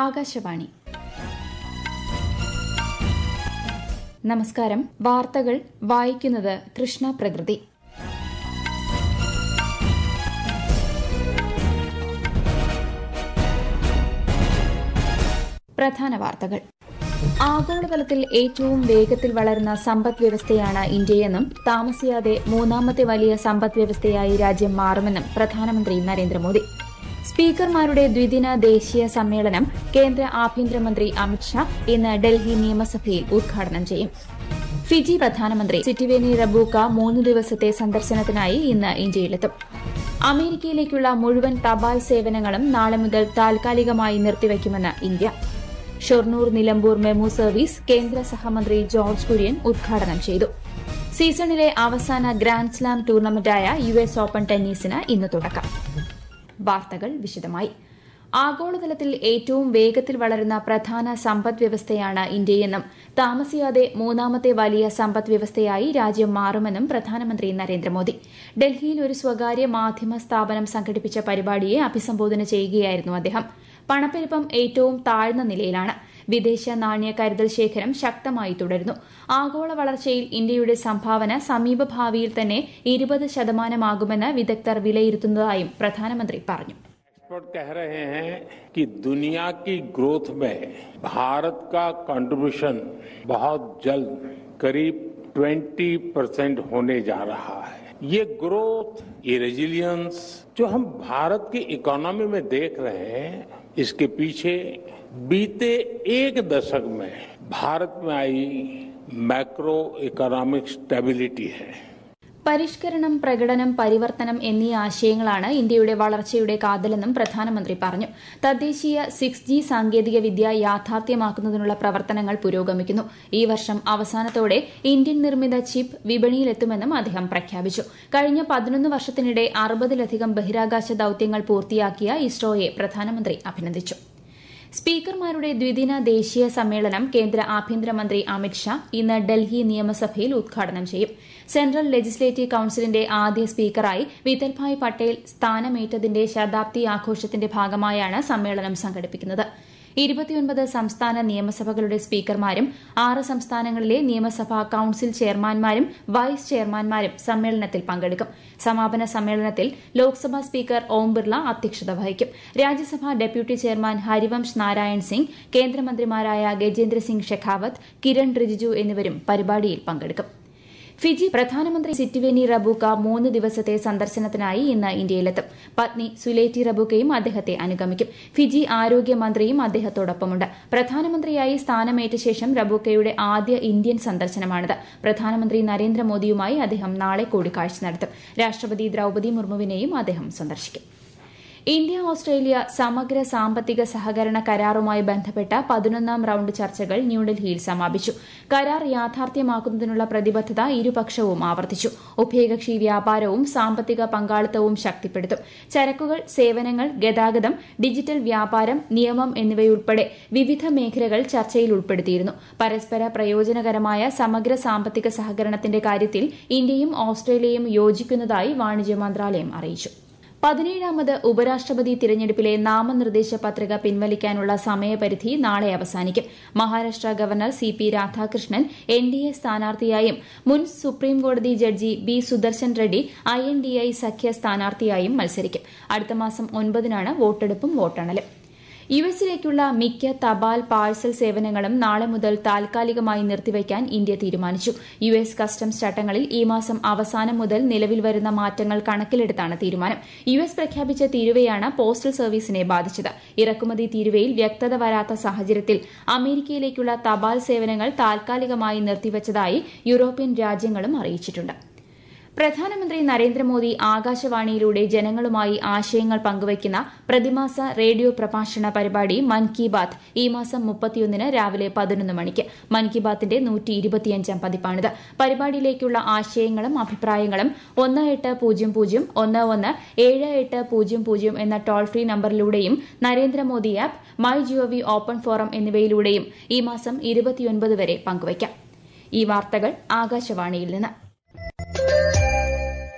ആകാശവാണി നമസ്കാരം വാർത്തകൾ വായിക്കുന്നത് കൃഷ്ണ പ്രകൃതി പ്രധാന വാർത്തകൾ ആഗോളതലത്തിൽ ഏറ്റവും വേഗത്തിൽ വളരുന്ന സമ്പദ് വ്യവസ്ഥയാണ് ഇന്ത്യയെന്നും താമസിയാതെ മൂന്നാമത്തെ വലിയ സമ്പദ് വ്യവസ്ഥയായി രാജ്യം മാറുമെന്നും പ്രധാനമന്ത്രി നരേന്ദ്രമോദി സ്പീക്കർമാരുടെ ദ്വിദിന ദേശീയ സമ്മേളനം കേന്ദ്ര ആഭ്യന്തരമന്ത്രി അമിത്ഷാ ഇന്ന് ഡൽഹി നിയമസഭയിൽ ഉദ്ഘാടനം ചെയ്യും ഫിജി പ്രധാനമന്ത്രി സിറ്റിവേനി റബൂക്ക മൂന്ന് ദിവസത്തെ സന്ദർശനത്തിനായി ഇന്ന് ഇന്ത്യയിലെത്തും അമേരിക്കയിലേക്കുള്ള മുഴുവൻ തപാൽ സേവനങ്ങളും നാളെ മുതൽ താൽക്കാലികമായി നിർത്തിവയ്ക്കുമെന്ന് India Shoranur Nilambur MEMU service കേന്ദ്ര സഹമന്ത്രി ജോർജ് കുര്യൻ ഉദ്ഘാടനം ചെയ്തു സീസണിലെ അവസാന ഗ്രാൻഡ് സ്ലാം ടൂർണമെന്റായ യു എസ് ഓപ്പൺ ടെന്നീസിന് ഇന്ന് തുടക്കം വാർത്തകൾ വിശദമായി ആഗോളതലത്തിൽ ഏറ്റവും വേഗത്തിൽ വളരുന്ന പ്രധാന സമ്പദ് വ്യവസ്ഥയാണ് ഇന്ത്യയെന്നും താമസിയാതെ മൂന്നാമത്തെ വലിയ സമ്പദ് വ്യവസ്ഥയായി രാജ്യം മാറുമെന്നും പ്രധാനമന്ത്രി നരേന്ദ്രമോദി ഡൽഹിയിൽ ഒരു സ്വകാര്യ മാധ്യമ സ്ഥാപനം സംഘടിപ്പിച്ച പരിപാടിയെ അഭിസംബോധന ചെയ്യുകയായിരുന്നു അദ്ദേഹം പണപ്പെരുപ്പം ഏറ്റവും താഴ്ന്ന നിലയിലാണ് വിദേശ നാണ്യ കരുതൽ ശേഖരം ശക്തമായി തുടരുന്നു ആഗോള വളർച്ചയിൽ ഇന്ത്യയുടെ സംഭാവന സമീപഭാവിയിൽ തന്നെ ഇരുപത് ശതമാനമാകുമെന്ന് വിദഗ്ധർ വിലയിരുത്തുന്നതായും പ്രധാനമന്ത്രി പറഞ്ഞു एक्सपर्ट कह रहे हैं कि दुनिया की ग्रोथ में भारत का कंट्रीब्यूशन बहुत जल्द करीब 20 परसेंट होने जा रहा है ये ग्रोथ ये रेजिलियंस जो हम भारत की इकोनॉमी में देख रहे हैं इसके पीछे बीते एक दशक में भारत में आई मैक्रो इकोनॉमिक स्टेबिलिटी है പരിഷ്കരണം പ്രകടനം പരിവർത്തനം എന്നീ ആശയങ്ങളാണ് ഇന്ത്യയുടെ വളർച്ചയുടെ കാതലെന്നും പ്രധാനമന്ത്രി പറഞ്ഞു തദ്ദേശീയ സിക്സ് ജി സാങ്കേതിക വിദ്യ യാഥാർത്ഥ്യമാക്കുന്നതിനുള്ള പ്രവർത്തനങ്ങൾ പുരോഗമിക്കുന്നു ഈ വർഷം അവസാനത്തോടെ ഇന്ത്യൻ നിർമ്മിത ചിപ്പ് വിപണിയിലെത്തുമെന്നും അദ്ദേഹം പ്രഖ്യാപിച്ചു കഴിഞ്ഞ പതിനൊന്ന് വർഷത്തിനിടെ അറുപതിലധികം ബഹിരാകാശ ദൌത്യങ്ങൾ പൂർത്തിയാക്കിയ ഇസ്രോയെ പ്രധാനമന്ത്രി അഭിനന്ദിച്ചു സ്പീക്കർമാരുടെ ദ്വിദിന ദേശീയ സമ്മേളനം കേന്ദ്ര ആഭ്യന്തരമന്ത്രി അമിത്ഷാ ഇന്ന് ഡൽഹി നിയമസഭയിൽ ഉദ്ഘാടനം ചെയ്യും സെൻട്രൽ ലെജിസ്ലേറ്റീവ് കൌൺസിലിന്റെ ആദ്യ സ്പീക്കറായി വിതൽഭായ് പട്ടേൽ സ്ഥാനമേറ്റതിന്റെ ശതാബ്ദി ആഘോഷത്തിന്റെ ഭാഗമായാണ് സമ്മേളനം സംഘടിപ്പിക്കുന്നത് ഇരുപത്തിയൊൻപത് സംസ്ഥാന നിയമസഭകളുടെ സ്പീക്കർമാരും ആറ് സംസ്ഥാനങ്ങളിലെ നിയമസഭാ കൌൺസിൽ ചെയർമാൻമാരും വൈസ് ചെയർമാൻമാരും സമ്മേളനത്തിൽ പങ്കെടുക്കും സമാപന സമ്മേളനത്തിൽ ലോക്സഭാ സ്പീക്കർ ഓം ബിർള അധ്യക്ഷത വഹിക്കും രാജ്യസഭാ ഡെപ്യൂട്ടി ചെയർമാൻ ഹരിവംശ് നാരായൺ സിംഗ് കേന്ദ്രമന്ത്രിമാരായ ഗജേന്ദ്ര സിംഗ് ഷെഖാവത്ത് കിരൺ റിജിജു എന്നിവരും പരിപാടിയിൽ പങ്കെടുക്കും ഫിജി പ്രധാനമന്ത്രി സിറ്റിവേനി റബൂക്ക മൂന്ന് ദിവസത്തെ സന്ദർശനത്തിനായി ഇന്ന് ഇന്ത്യയിലെത്തും പത്നി സുലേറ്റി റബൂക്കയും അദ്ദേഹത്തെ അനുഗമിക്കും ഫിജി ആരോഗ്യമന്ത്രിയും അദ്ദേഹത്തോടൊപ്പമുണ്ട് പ്രധാനമന്ത്രിയായി സ്ഥാനമേറ്റ ശേഷം റബൂക്കയുടെ ആദ്യ ഇന്ത്യൻ സന്ദർശനമാണിത് പ്രധാനമന്ത്രി നരേന്ദ്രമോദിയുമായി അദ്ദേഹം നാളെ കൂടിക്കാഴ്ച നടത്തും രാഷ്ട്രപതി ദ്രൌപതി മുർമുവിനെയും അദ്ദേഹം സന്ദർശിക്കും ഇന്ത്യ ഓസ്ട്രേലിയ സമഗ്ര സാമ്പത്തിക സഹകരണ കരാറുമായി ബന്ധപ്പെട്ട പതിനൊന്നാം റൌണ്ട് ചർച്ചകൾ ന്യൂഡൽഹിയിൽ സമാപിച്ചു കരാർ യാഥാർത്ഥ്യമാക്കുന്നതിനുള്ള പ്രതിബദ്ധത ഇരുപക്ഷവും ആവർത്തിച്ചു ഉഭയകക്ഷി വ്യാപാരവും സാമ്പത്തിക പങ്കാളിത്തവും ശക്തിപ്പെടുത്തും ചരക്കുകൾ സേവനങ്ങൾ ഗതാഗതം ഡിജിറ്റൽ വ്യാപാരം നിയമം എന്നിവയുൾപ്പെടെ വിവിധ മേഖലകൾ ചർച്ചയിൽ ഉൾപ്പെടുത്തിയിരുന്നു പരസ്പര പ്രയോജനകരമായ സമഗ്ര സാമ്പത്തിക സഹകരണത്തിന്റെ കാര്യത്തിൽ ഇന്ത്യയും ഓസ്ട്രേലിയയും യോജിക്കുന്നതായി വാണിജ്യ മന്ത്രാലയം അറിയിച്ചു പതിനേഴാമത് ഉപരാഷ്ട്രപതി തിരഞ്ഞെടുപ്പിലെ നാമനിർദ്ദേശ പത്രിക പിൻവലിക്കാനുള്ള സമയപരിധി നാളെ അവസാനിക്കും Maharashtra governor C P Radhakrishnan N D A സ്ഥാനാർത്ഥിയായും മുൻ സുപ്രീംകോടതി judge B Sudershan Reddy I N D I സഖ്യ സ്ഥാനാർത്ഥിയായും മത്സരിക്കും അടുത്ത മാസം ഒൻപതിനാണ് വോട്ടെടുപ്പും വോട്ടെണ്ണലും യു എസിലേക്കുള്ള മിക്ക തപാൽ പാഴ്സൽ സേവനങ്ങളും നാളെ മുതൽ താൽക്കാലികമായി നിർത്തിവയ്ക്കാൻ ഇന്ത്യ തീരുമാനിച്ചു യു എസ് കസ്റ്റംസ് ചട്ടങ്ങളിൽ ഈ മാസം അവസാനം മുതൽ നിലവിൽ വരുന്ന മാറ്റങ്ങൾ കണക്കിലെടുത്താണ് തീരുമാനം യു എസ് പ്രഖ്യാപിച്ച തീരുവയാണ് പോസ്റ്റൽ സർവീസിനെ ബാധിച്ചത് ഇറക്കുമതി തീരുവയിൽ വ്യക്തത വരാത്ത സാഹചര്യത്തിൽ അമേരിക്കയിലേക്കുള്ള തപാൽ സേവനങ്ങൾ താൽക്കാലികമായി നിർത്തിവച്ചതായി യൂറോപ്യൻ രാജ്യങ്ങളും അറിയിച്ചിട്ടുണ്ട് പ്രധാനമന്ത്രി നരേന്ദ്രമോദി ആകാശവാണിയിലൂടെ ജനങ്ങളുമായി ആശയങ്ങൾ പങ്കുവയ്ക്കുന്ന പ്രതിമാസ റേഡിയോ പ്രഭാഷണ പരിപാടി മൻ കി ബാത് ഈ മാസം മുപ്പത്തിയൊന്നിന് രാവിലെ പതിനൊന്ന് മണിക്ക് മൻ കി ബാത്തിന്റെ നൂറ്റി ഇരുപത്തിയഞ്ചാം പതിപ്പാണിത് പരിപാടിയിലേക്കുള്ള ആശയങ്ങളും അഭിപ്രായങ്ങളും ഒന്ന് എട്ട് പൂജ്യം പൂജ്യം ഒന്ന് ഒന്ന് ഏഴ് എട്ട് പൂജ്യം പൂജ്യം എന്ന ടോൾ ഫ്രീ നമ്പറിലൂടെയും Narendra Modi app my G O V open forum എന്നിവയിലൂടെയും ഈ മാസം ഇരുപത്തിയൊൻപത് വരെ പങ്കുവയ്ക്കാം ഈ വാർത്തകൾ ആകാശവാണിയിൽ നിന്ന്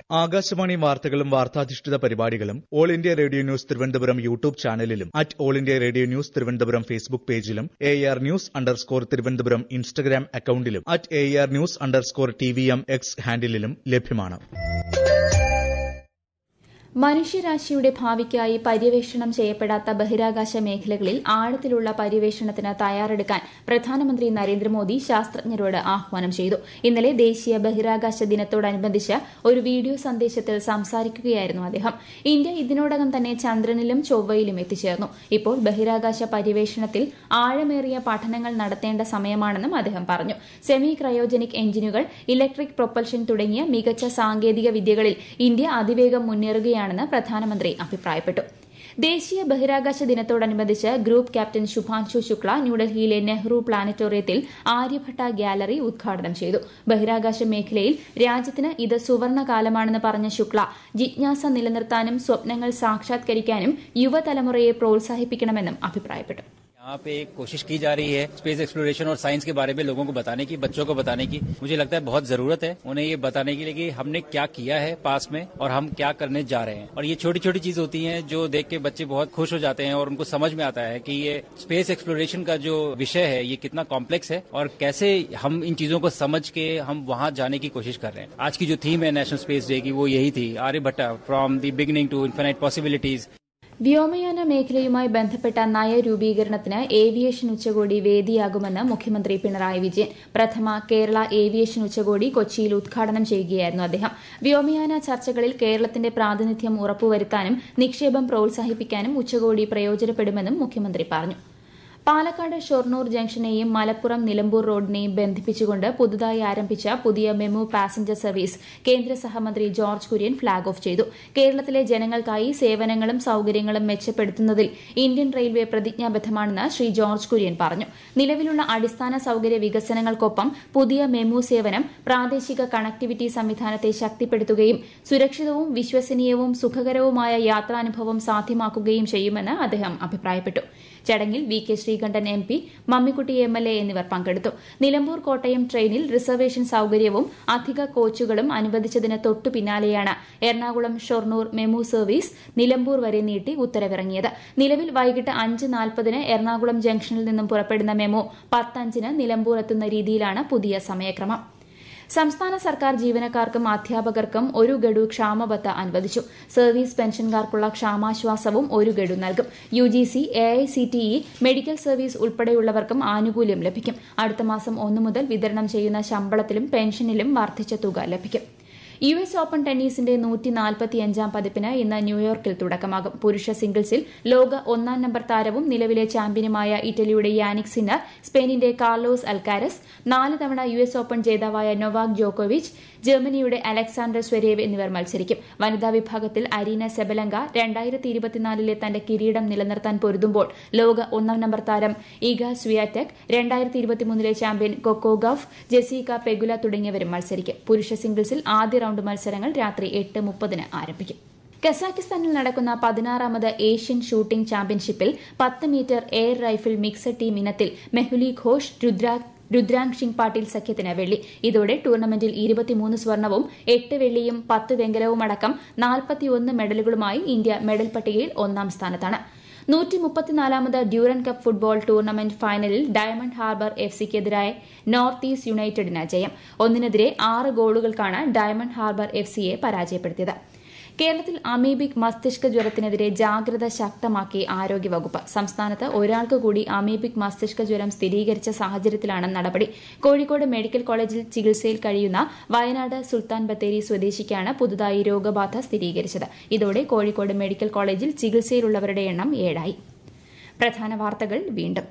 ആകാശവാണി വാർത്തകളും വാർത്താധിഷ്ഠിത പരിപാടികളും all India radio news Thiruvananthapuram YouTube ചാനലിലും at all India radio news Thiruvananthapuram Facebook പേജിലും A R news underscore Thiruvananthapuram Instagram അക്കൌണ്ടിലും at A R news underscore T V M X ഹാൻഡിലും ലഭ്യമാണ് മനുഷ്യരാശിയുടെ ഭാവിക്കായി പര്യവേഷണം ചെയ്യപ്പെടാത്ത ബഹിരാകാശ മേഖലകളിൽ ആഴത്തിലുള്ള പര്യവേഷണത്തിന് തയ്യാറെടുക്കാൻ പ്രധാനമന്ത്രി നരേന്ദ്രമോദി ശാസ്ത്രജ്ഞരോട് ആഹ്വാനം ചെയ്തു ഇന്നലെ ദേശീയ ബഹിരാകാശ ദിനത്തോടനുബന്ധിച്ച് ഒരു വീഡിയോ സന്ദേശത്തിൽ സംസാരിക്കുകയായിരുന്നു അദ്ദേഹം ഇന്ത്യ ഇതിനോടകം തന്നെ ചന്ദ്രനിലും ചൊവ്വയിലും എത്തിച്ചേർന്നു ഇപ്പോൾ ബഹിരാകാശ പര്യവേഷണത്തിൽ ആഴമേറിയ പഠനങ്ങൾ നടത്തേണ്ട സമയമാണെന്നും അദ്ദേഹം പറഞ്ഞു സെമി ക്രയോജനിക് എഞ്ചിനുകൾ ഇലക്ട്രിക് പ്രൊപ്പൽഷൻ തുടങ്ങിയ മികച്ച സാങ്കേതിക വിദ്യകളിൽ ഇന്ത്യ അതിവേഗം മുന്നേറുകയാണ് ണെന്ന് പ്രധാനമന്ത്രി അഭിപ്രായപ്പെട്ടു ദേശീയ ബഹിരാകാശ ദിനത്തോടനുബന്ധിച്ച് ഗ്രൂപ്പ് ക്യാപ്റ്റൻ ശുഭാൻശു ശുക്ല ന്യൂഡൽഹിയിലെ നെഹ്റു പ്ലാനറ്റോറിയത്തിൽ ആര്യഭട്ട ഗാലറി ഉദ്ഘാടനം ചെയ്തു ബഹിരാകാശ മേഖലയിൽ രാജ്യത്തിന് ഇത് സുവർണ കാലമാണെന്ന് പറഞ്ഞ ശുക്ല ജിജ്ഞാസ നിലനിർത്താനും സ്വപ്നങ്ങൾ സാക്ഷാത്കരിക്കാനും യുവതലമുറയെ പ്രോത്സാഹിപ്പിക്കണമെന്നും അഭിപ്രായപ്പെട്ടു यहाँ पे एक कोशिश की जा रही है स्पेस एक्सप्लोरेशन और साइंस के बारे में लोगों को बताने की बच्चों को बताने की मुझे लगता है बहुत जरूरत है उन्हें ये बताने के लिए कि हमने क्या किया है पास में और हम क्या करने जा रहे हैं और ये छोटी छोटी चीज होती हैं जो देख के बच्चे बहुत खुश हो जाते हैं और उनको समझ में आता है कि ये स्पेस एक्सप्लोरेशन का जो विषय है ये कितना कॉम्प्लेक्स है और कैसे हम इन चीजों को समझ के हम वहां जाने की कोशिश कर रहे हैं आज की जो थीम है नेशनल स्पेस डे की वो यही थी Aryabhata from the beginning to infinite possibilities വ്യോമയാന മേഖലയുമായി ബന്ധപ്പെട്ട നയരൂപീകരണത്തിന് ഏവിയേഷൻ ഉച്ചകോടി വേദിയാകുമെന്ന് മുഖ്യമന്ത്രി പിണറായി വിജയൻ പ്രഥമ കേരള ഏവിയേഷൻ ഉച്ചകോടി കൊച്ചിയിൽ ഉദ്ഘാടനം ചെയ്യുകയായിരുന്നു അദ്ദേഹം വ്യോമയാന ചർച്ചകളിൽ കേരളത്തിന്റെ പ്രാതിനിധ്യം ഉറപ്പുവരുത്താനും നിക്ഷേപം പ്രോത്സാഹിപ്പിക്കാനും ഉച്ചകോടി പ്രയോജനപ്പെടുമെന്നും മുഖ്യമന്ത്രി പറഞ്ഞു പാലക്കാട് ഷൊർണൂർ ജംഗ്ഷനെയും മലപ്പുറം നിലമ്പൂർ റോഡിനെയും ബന്ധിപ്പിച്ചുകൊണ്ട് പുതുതായി ആരംഭിച്ച പുതിയ മെമു പാസഞ്ചർ സർവീസ് കേന്ദ്ര സഹമന്ത്രി ജോർജ് കുര്യൻ ഫ്ളാഗ് ഓഫ് ചെയ്തു കേരളത്തിലെ ജനങ്ങൾക്കായി സേവനങ്ങളും സൌകര്യങ്ങളും മെച്ചപ്പെടുത്തുന്നതിൽ ഇന്ത്യൻ റെയിൽവേ പ്രതിജ്ഞാബദ്ധമാണെന്ന് ശ്രീ ജോർജ് കുര്യൻ പറഞ്ഞു നിലവിലുള്ള അടിസ്ഥാന സൌകര്യ വികസനങ്ങൾക്കൊപ്പം പുതിയ മെമു സേവനം പ്രാദേശിക കണക്ടിവിറ്റി സംവിധാനത്തെ ശക്തിപ്പെടുത്തുകയും സുരക്ഷിതവും വിശ്വസനീയവും സുഖകരവുമായ യാത്രാനുഭവം സാധ്യമാക്കുകയും ചെയ്യുമെന്ന് അദ്ദേഹം അഭിപ്രായപ്പെട്ടു ചടങ്ങിൽ V K Sreekandan M P Mammikutty M L A എന്നിവർ പങ്കെടുത്തു നിലമ്പൂർ കോട്ടയം ട്രെയിനിൽ റിസർവേഷൻ സൌകര്യവും അധിക കോച്ചുകളും അനുവദിച്ചതിന് തൊട്ടു പിന്നാലെയാണ് എറണാകുളം ഷൊർണൂർ മെമു സർവീസ് നിലമ്പൂർ വരെ നീട്ടി ഉത്തരവിറങ്ങിയത് നിലവിൽ വൈകിട്ട് അഞ്ച് നാൽപ്പതിന് എറണാകുളം ജംഗ്ഷനിൽ നിന്നും പുറപ്പെടുന്ന മെമു പത്തഞ്ചിന് നിലമ്പൂർ എത്തുന്ന രീതിയിലാണ് പുതിയ സമയക്രമം സംസ്ഥാന സർക്കാർ ജീവനക്കാർക്കും അധ്യാപകർക്കും ഒരു ഗഡു ക്ഷാമബത്ത അനുവദിച്ചു സർവീസ് പെൻഷൻകാർക്കുള്ള ക്ഷാമാശ്വാസവും ഒരു ഗഡു നൽകും U G C A I C T E medical service ഉൾപ്പെടെയുള്ളവർക്കും ആനുകൂല്യം ലഭിക്കും അടുത്ത മാസം ഒന്നു മുതൽ വിതരണം ചെയ്യുന്ന ശമ്പളത്തിലും പെൻഷനിലും വർദ്ധിച്ച തുക ലഭിക്കും യു എസ് ഓപ്പൺ ടെന്നീസിന്റെ നൂറ്റി നാൽപ്പത്തിയഞ്ചാം പതിപ്പിന് ഇന്ന് ന്യൂയോർക്കിൽ തുടക്കമാകും പുരുഷ സിംഗിൾസിൽ ലോക ഒന്നാം നമ്പർ താരവും നിലവിലെ ചാമ്പ്യനുമായ ഇറ്റലിയുടെ യാനിക് സിന്നർ സ്പെയിനിന്റെ കാർലോസ് അൽക്കാരസ് നാല് തവണ യു എസ് ഓപ്പൺ ജേതാവായ നൊവാക് ജോക്കോവിച്ച് ജർമ്മനിയുടെ അലക്സാണ്ടർ സ്വരേവ് എന്നിവർ മത്സരിക്കും വനിതാ വിഭാഗത്തിൽ അരീന സെബലങ്ക രണ്ടായിരത്തി ഇരുപത്തിനാലിലെ തന്റെ കിരീടം നിലനിർത്താൻ പൊരുതുമ്പോൾ ലോക ഒന്നാം നമ്പർ താരം ഇഗ സ്വിയാറ്റക് രണ്ടായിരത്തി ഇരുപത്തിമൂന്നിലെ champion Coco Gauff Jessica Pegula തുടങ്ങിയവരും മത്സരിക്കും പുരുഷ സിംഗിൾസിൽ ആദ്യ റൌണ്ട് മത്സരങ്ങൾ രാത്രി എട്ട് മുപ്പതിന് ആരംഭിക്കും കസാഖിസ്ഥാനിൽ നടക്കുന്ന പതിനാറാമത് ഏഷ്യൻ ഷൂട്ടിംഗ് ചാമ്പ്യൻഷിപ്പിൽ പത്ത് metre air rifle mixed team ഇനത്തിൽ മെഹുലി ഘോഷ് രുദ്രാഗ് രുദ്രാങ് സിംഗ് പാട്ടീൽ സഖ്യത്തിന് വെള്ളി ഇതോടെ ടൂർണമെന്റിൽ ഇരുപത്തിമൂന്ന് സ്വർണവും എട്ട് വെള്ളിയും പത്ത് വെങ്കലവും അടക്കം നാൽപ്പത്തിയൊന്ന് മെഡലുകളുമായി ഇന്ത്യ മെഡൽ പട്ടികയിൽ ഒന്നാം സ്ഥാനത്താണ് നൂറ്റി മുപ്പത്തിനാലാമത് ഡ്യൂറൻ കപ്പ് ഫുട്ബോൾ ടൂർണമെന്റ് ഫൈനലിൽ ഡയമണ്ട് ഹാർബർ എഫ് സിക്കെതിരായ നോർത്ത് ഈസ്റ്റ് യുണൈറ്റഡിന് ജയം ഒന്നിനെതിരെ ആറ് ഗോളുകൾക്കാണ് ഡയമണ്ട് ഹാർബർ എഫ് സിയെ പരാജയപ്പെടുത്തിയത് കേരളത്തിൽ അമീബിക് മസ്തിഷ്ക ജ്വരത്തിനെതിരെ ജാഗ്രത ശക്തമാക്കി ആരോഗ്യവകുപ്പ് സംസ്ഥാനത്ത് ഒരാൾക്ക് കൂടി അമീബിക് മസ്തിഷ്ക ജ്വരം സ്ഥിരീകരിച്ച സാഹചര്യത്തിലാണ് നടപടി കോഴിക്കോട് മെഡിക്കൽ കോളേജിൽ ചികിത്സയിൽ കഴിയുന്ന വയനാട് സുൽത്താൻ ബത്തേരി സ്വദേശിക്കാണ് പുതുതായി രോഗബാധ സ്ഥിരീകരിച്ചത് ഇതോടെ കോഴിക്കോട് മെഡിക്കൽ കോളേജിൽ ചികിത്സയിലുള്ളവരുടെ എണ്ണം ഏഴായി പ്രധാന വാർത്തകൾ വീണ്ടും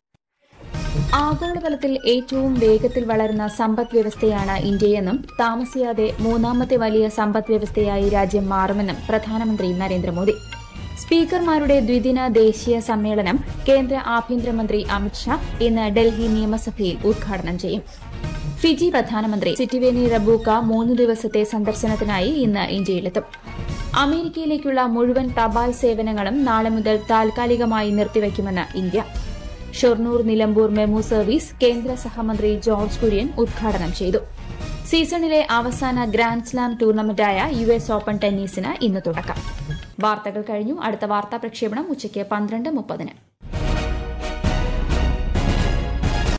ആഗോളതലത്തിൽ ഏറ്റവും വേഗത്തിൽ വളരുന്ന സമ്പദ് വ്യവസ്ഥയാണ് ഇന്ത്യയെന്നും താമസിയാതെ മൂന്നാമത്തെ വലിയ സമ്പദ് വ്യവസ്ഥയായി രാജ്യം മാറുമെന്നും പ്രധാനമന്ത്രി നരേന്ദ്രമോദി സ്പീക്കർമാരുടെ ദ്വിദിന ദേശീയ സമ്മേളനം കേന്ദ്ര ആഭ്യന്തരമന്ത്രി അമിത്ഷാ ഇന്ന് ഡൽഹി നിയമസഭയിൽ ഉദ്ഘാടനം ചെയ്യും ഫിജി പ്രധാനമന്ത്രി സിറ്റിവേനി റബൂക്ക മൂന്ന് ദിവസത്തെ സന്ദർശനത്തിനായി ഇന്ന് ഇന്ത്യയിലെത്തും അമേരിക്കയിലേക്കുള്ള മുഴുവൻ തപാൽ സേവനങ്ങളും നാളെ മുതൽ താൽക്കാലികമായി നിർത്തിവയ്ക്കുമെന്ന് India Shoranur Nilambur MEMU service കേന്ദ്ര സഹമന്ത്രി ജോർജ് കുര്യൻ ഉദ്ഘാടനം ചെയ്തു സീസണിലെ അവസാന ഗ്രാൻഡ് സ്ലാം ടൂർണമെന്റായ യു എസ് ഓപ്പൺ ടെന്നീസിന് ഇന്ന് തുടക്കം വാർത്തകൾ കഴിഞ്ഞു അടുത്ത വാർത്താ പ്രക്ഷേപണം ഉച്ചയ്ക്ക് പന്ത്രണ്ട് മുപ്പതിന്